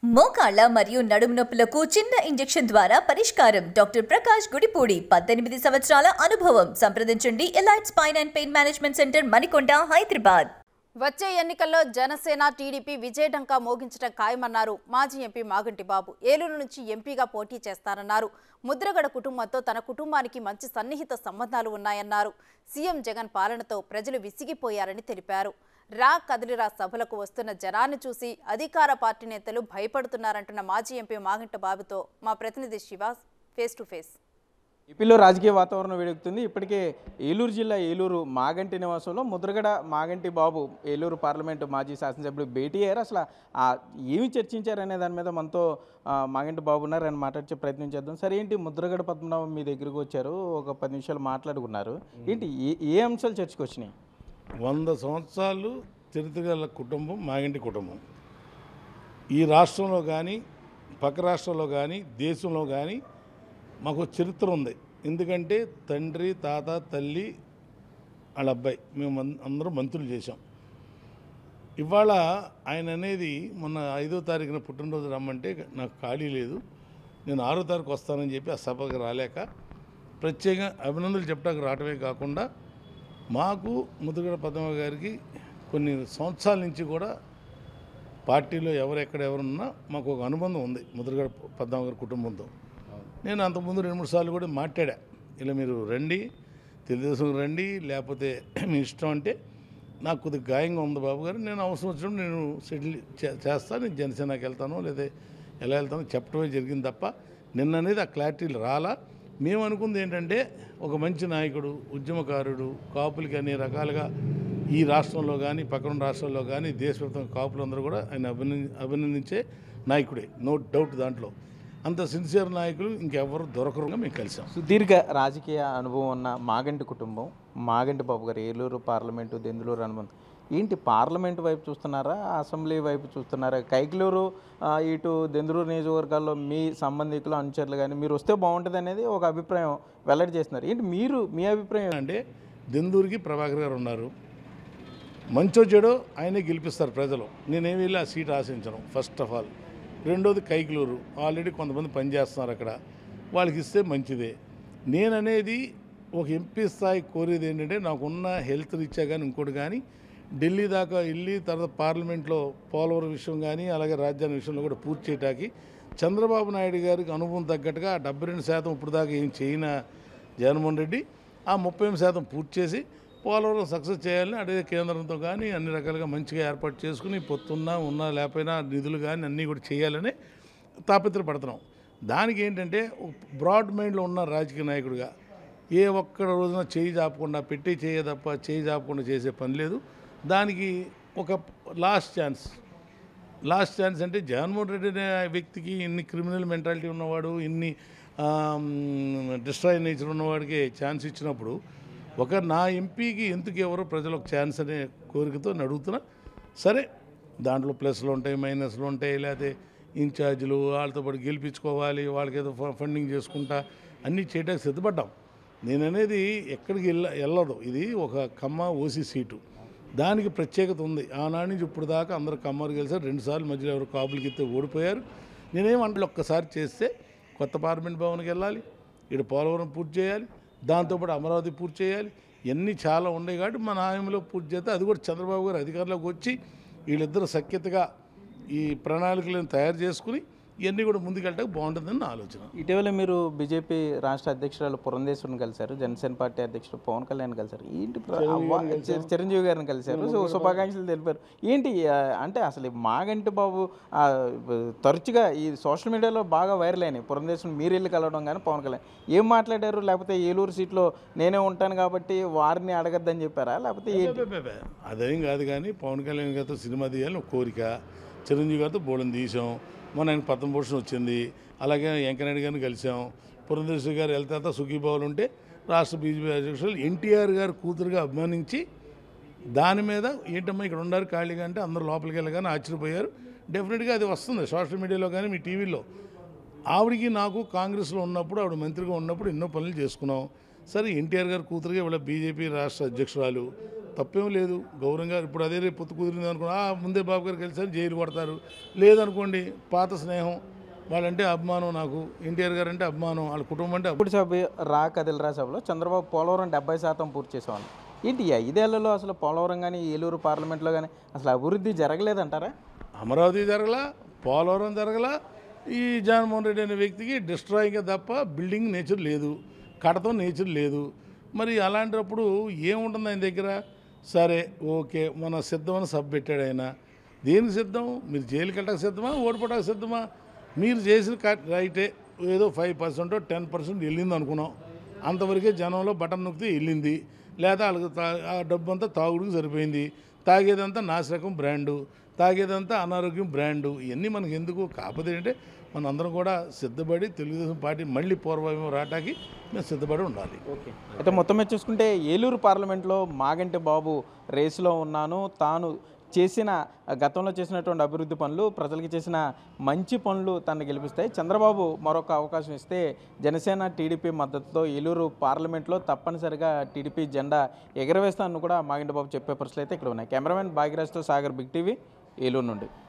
మోకాళ్ల మరియు నడుము నొప్పులకు చిన్న ఇంజెక్షన్ ద్వారా పరిష్కారం డాక్టర్ ప్రకాష్ గుడిపూడి పద్దెనిమిది సంవత్సరాల అనుభవం సంప్రదించండి elite spine and pain management center Manikonda Hyderabad వచ్చే ఎన్నికల్లో జనసేన టీడీపీ విజయడంకా మోగించడం ఖాయమన్నారు మాజీ ఎంపీ మాగంటి బాబు ఏలూరు నుంచి ఎంపీగా పోటీ చేస్తారన్నారు ముద్రగడ కుటుంబంతో తన కుటుంబానికి మంచి సన్నిహిత సంబంధాలు ఉన్నాయన్నారు సీఎం జగన్ పాలనతో ప్రజలు విసిగిపోయారని తెలిపారు రా కదిలిరా సభలకు వస్తున్న జనాన్ని చూసి అధికార పార్టీ నేతలు భయపడుతున్నారంటున్న మాజీ ఎంపీ మాగంటి బాబుతో మా ప్రతినిధి శివ ఫేస్ టు ఫేస్ ఏపీలో రాజకీయ వాతావరణం వేడెక్కుతుంది ఇప్పటికే ఏలూరు జిల్లా ఏలూరు మాగంటి నివాసంలో ముద్రగడ మాగంటి బాబు ఏలూరు పార్లమెంటు మాజీ శాసనసభ్యుడు భేటీ అయ్యారు అసలు ఆ ఏమి చర్చించారు అనే దాని మీద మనతో ఆ, మాగంటి బాబు ఉన్నారు ఆయన మాట్లాడే ప్రయత్నం చేద్దాం సరే ఏంటి ముద్రగడ పద్మనాభం మీ దగ్గరికి వచ్చారు ఒక పది నిమిషాలు మాట్లాడుకున్నారు ఏంటి ఏ ఏ అంశాలు చర్చకు వచ్చినాయి వంద సంవత్సరాలు చరిత్ర గల కుటుంబం మాగంటి కుటుంబం ఈ రాష్ట్రంలో కానీ పక్క రాష్ట్రంలో కానీ దేశంలో కానీ మాకు చరిత్ర ఉంది ఎందుకంటే తండ్రి తాత తల్లి వాళ్ళ అబ్బాయి మేము అన్- అందరం మంత్రులు చేశాం ఇవాళ ఆయన అనేది మొన్న ఐదో తారీఖున పుట్టినరోజు రమ్మంటే నాకు ఖాళీ లేదు నేను ఆరో తారీఖు వస్తానని చెప్పి ఆ సభకు రాలేక ప్రత్యేకంగా అభినందనలు చెప్పడానికి రావడమే కాకుండా మాకు ముద్రగడ పద్మ గారికి కొన్ని సంవత్సరాల నుంచి కూడా పార్టీలో ఎవరెక్కడ ఎవరున్నా మాకు ఒక అనుబంధం ఉంది ముద్రగడ పద్మ గారి కుటుంబంతో నేను అంతకుముందు రెండు మూడు సార్లు కూడా మాట్లాడా ఇలా మీరు రండి తెలుగుదేశం రండి లేకపోతే మీ ఇష్టం అంటే నాకు కొద్దిగా గాయంగా ఉంది బాబు గారు నేను అవసరం వచ్చినప్పుడు నేను సెటిల్ చే- చేస్తాను నేను జనసేనకి వెళ్తాను లేదా ఎలా వెళ్తానో చెప్పడమే జరిగింది తప్ప నిన్న అనేది ఆ క్లారిటీ రాలా మేము అనుకుంది ఏంటంటే ఒక మంచి నాయకుడు ఉద్యమకారుడు కాపులకి అన్ని రకాలుగా ఈ రాష్ట్రంలో కానీ పక్కన రాష్ట్రాల్లో కానీ దేశవ్యాప్తంగా కాపులందరూ కూడా ఆయన అభినంది అభినందించే నాయకుడే నో డౌట్ దాంట్లో అంత సిన్సియర్ నాయకులు ఇంకెవరు దొరకరుగా మేము కలిసాం సుదీర్ఘ రాజకీయ అనుభవం ఉన్న మాగంటి కుటుంబం మాగంటి బాబు గారు ఏలూరు పార్లమెంటు దెందులూరు అనుబంధం ఏంటి పార్లమెంటు వైపు చూస్తున్నారా అసెంబ్లీ వైపు చూస్తున్నారా కైకలూరు ఆ, ఇటు దెందులూరు నియోజకవర్గాల్లో మీ సంబంధికులు అనుచరులు కానీ మీరు వస్తే బాగుంటుంది అనేది ఒక అభిప్రాయం వెల్లడి చేస్తున్నారు ఏంటి మీరు మీ అభిప్రాయం అంటే దెందూరికి ప్రభాకర్ గారు ఉన్నారు మంచో చెడో ఆయనే గెలిపిస్తారు ప్రజలు నేనేమి వెళ్ళి ఆ సీట్ ఆశించను ఫస్ట్ ఆఫ్ ఆల్ రెండోది కైకిలూరు ఆల్రెడీ కొంతమంది పనిచేస్తున్నారు అక్కడ వాళ్ళకి ఇస్తే మంచిదే నేననేది ఒక ఎంపీ స్థాయి కోరేది ఏంటంటే నాకున్న హెల్త్ రీత్యా కానీ ఇంకోటి కానీ ఢిల్లీ దాకా వెళ్ళి తర్వాత పార్లమెంట్లో పోలవరం విషయం కానీ అలాగే రాజ్యాంగ విషయంలో కూడా పూర్తి చేయడానికి చంద్రబాబు నాయుడు గారికి అనుభవం తగ్గట్టుగా డెబ్బై రెండు శాతం ఇప్పుడు దాకా ఏం చేయన జగన్మోహన్ రెడ్డి ఆ ముప్పై ఎనిమిది శాతం పూర్తి చేసి పోలవరం సక్సెస్ చేయాలని అదే కేంద్రంతో కానీ అన్ని రకాలుగా మంచిగా ఏర్పాటు చేసుకుని పొత్తున్నా ఉన్నా లేకపోయినా నిధులు కానీ అన్నీ కూడా చేయాలని తాపత్రపడుతున్నాం దానికి ఏంటంటే బ్రాడ్ మైండ్లో ఉన్న రాజకీయ నాయకుడిగా ఏ ఒక్క రోజున చేయి చాపకుండా పెట్టి చేయ తప్ప చేయి చాపకుండా చేసే పని లేదు దానికి ఒక లాస్ట్ ఛాన్స్ లాస్ట్ ఛాన్స్ అంటే జగన్మోహన్ రెడ్డి అనే వ్యక్తికి ఇన్ని క్రిమినల్ మెంటాలిటీ ఉన్నవాడు ఇన్ని డిస్ట్రాయ్ నేచర్ ఉన్నవాడికి ఛాన్స్ ఇచ్చినప్పుడు ఒక నా ఎంపీకి ఎందుకు ఎవరో ప్రజలు ఒక ఛాన్స్ అనే కోరికతో నేను అడుగుతున్నా సరే దాంట్లో ప్లస్లు ఉంటాయి మైనస్లు ఉంటాయి లేకపోతే ఇన్ఛార్జీలు వాళ్ళతో పాటు గెలిపించుకోవాలి వాళ్ళకి ఏదో ఫ- ఫండింగ్ చేసుకుంటా అన్నీ చేయడానికి సిద్ధపడ్డాం నేను అనేది ఎక్కడికి వెళ్ళ వెళ్ళదు ఇది ఒక కమ్మ ఓసీ సీటు దానికి ప్రత్యేకత ఉంది ఆనాడు నుంచి ఇప్పుడు దాకా అందరూ కమ్మరు గెలిచారు రెండుసార్లు మధ్యలో ఎవరు కాపులకి ఎత్తే ఓడిపోయారు నేనేమంటే ఒక్కసారి చేస్తే కొత్త పార్లమెంట్ భవన్కి వెళ్ళాలి ఇక్కడ పోలవరం పూర్తి చేయాలి దాంతోపాటు అమరావతి పూర్తి చేయాలి ఇవన్నీ చాలా ఉన్నాయి కాబట్టి మన హామీలో పూర్తి చేస్తే అది కూడా చంద్రబాబు గారు అధికారంలోకి వచ్చి వీళ్ళిద్దరు సఖ్యతగా ఈ ప్రణాళికలను తయారు చేసుకుని ఇవన్నీ కూడా ముందుకెళ్ళడానికి బాగుంటుందని నా ఆలోచన ఇటీవల మీరు బీజేపీ రాష్ట్ర అధ్యక్షురాలు పురంధేశ్వరిని కలిశారు జనసేన పార్టీ అధ్యక్షుడు పవన్ కళ్యాణ్ కలిశారు ఏంటి ప్ర- అవ్వ- చిర- చిరంజీవి గారిని కలిశారు సో శుభాకాంక్షలు తెలిపారు ఏంటి ఆ, అంటే అసలు ఈ మాగంటి బాబు ఆ, తరచుగా ఈ సోషల్ మీడియాలో బాగా వైరల్ అయినాయి పురంధేశ్వరిని మీరు వెళ్ళి కలవడం కానీ పవన్ కళ్యాణ్ ఏం మాట్లాడారు లేకపోతే ఏలూరు సీట్లో నేనే ఉంటాను కాబట్టి వారిని అడగద్దని చెప్పారా లేకపోతే ఏంటి అబ్బబ్బబ్బ. అదేం కాదు కానీ పవన్ కళ్యాణ్ గారితో సినిమా తీయాలని ఒక కోరిక చిరంజీవి గారితో బోళం తీసాం మొన్న ఆయన పద్మభూషణ్ వచ్చింది అలాగే వెంకయ్యనాయుడు గారిని కలిసాం పురంధేశ్వరి గారు వెళ్తే సుఖీభావులు ఉంటే రాష్ట్ర బీజేపీ అధ్యక్షులు ఎన్టీఆర్ గారు కూతురుగా అభిమానించి దాని మీద ఏంటమ్మా ఇక్కడ ఉన్నారు ఖాళీగా అంటే అందరూ లోపలికి వెళ్ళగానే ఆశ్చర్యపోయారు డెఫినెట్గా అది వస్తుంది సోషల్ మీడియాలో కానీ మీ టీవీలో ఆవిడికి నాకు కాంగ్రెస్లో ఉన్నప్పుడు ఆవిడ మంత్రిగా ఉన్నప్పుడు ఎన్నో పనులు చేసుకున్నాం సరే ఎన్టీఆర్ గారు కూతురుగా ఇవాళ బీజేపీ రాష్ట్ర అధ్యక్షురాలు తప్పేం లేదు గౌరవంగా ఇప్పుడు అదే రేపు పొత్తు కుదిరింది అనుకో "ఆ, ముందే బాబు గారు కలిసారు జైలు పడతారు లేదనుకోండి పాత స్నేహం వాళ్ళంటే అభిమానం నాకు ఎన్టీఆర్ గారు అంటే అభిమానం వాళ్ళ కుటుంబం అంటే ఇప్పుడు సభ రా కదిలరా సభలో చంద్రబాబు పోలవరం డెబ్బై శాతం పూర్తి చేసేవాళ్ళు ఏంటి ఈ ఐదేళ్లలో అసలు పోలవరం కానీ ఏలూరు పార్లమెంట్లో కానీ అసలు అభివృద్ధి జరగలేదంటారా అమరావతి జరగలా పోలవరం జరగలా ఈ జగన్మోహన్ రెడ్డి అనే వ్యక్తికి డిస్ట్రాయింగ్ తప్ప బిల్డింగ్ నేచర్ లేదు కడతం నేచర్ లేదు మరి అలాంటప్పుడు ఏముంటుంది ఆయన దగ్గర సరే ఓకే మన సిద్ధమని సబ్ పెట్టాడు ఆయన దేనికి సిద్ధం మీరు జైలుకి వెళ్ళక సిద్ధమా ఓడిపోవడానికి సిద్ధమా మీరు చేసిన క- రైటే ఏదో ఫైవ్ పర్సెంట్ టెన్ పర్సెంట్ వెళ్ళింది అనుకున్నాం అంతవరకే జనంలో బటన్ నొక్కితే వెళ్ళింది లేదా వాళ్ళకి తా- ఆ డబ్బు అంతా తాగుడికి సరిపోయింది తాగేదంతా నాసిరకం బ్రాండు తాగేదంతా అనారోగ్యం బ్రాండు ఇవన్నీ మనకి ఎందుకు కాకపోతే ఏంటంటే మనందరం కూడా సిద్ధపడి తెలుగుదేశం పార్టీ మళ్ళీ పూర్వమేమో రావటానికి మేము సిద్ధపడి ఉండాలి ఓకే అయితే మొత్తం మీద చూసుకుంటే ఏలూరు పార్లమెంట్లో మాగంటి బాబు రేసులో ఉన్నాను తాను చేసిన గతంలో చేసినటువంటి అభివృద్ధి పనులు ప్రజలకి చేసిన మంచి పనులు తనను గెలిపిస్తాయి చంద్రబాబు మరొక అవకాశం ఇస్తే జనసేన టీడీపీ మద్దతుతో ఏలూరు పార్లమెంట్లో తప్పనిసరిగా టీడీపీ జెండా ఎగరవేస్తానని కూడా మాగంటి బాబు చెప్పే పరిస్థితులు అయితే ఇక్కడ ఉన్నాయి కెమెరామెన్ భాగ్యరాజ్తో సాగర్ బిగ్ టీవీ ఏలూరు నుండి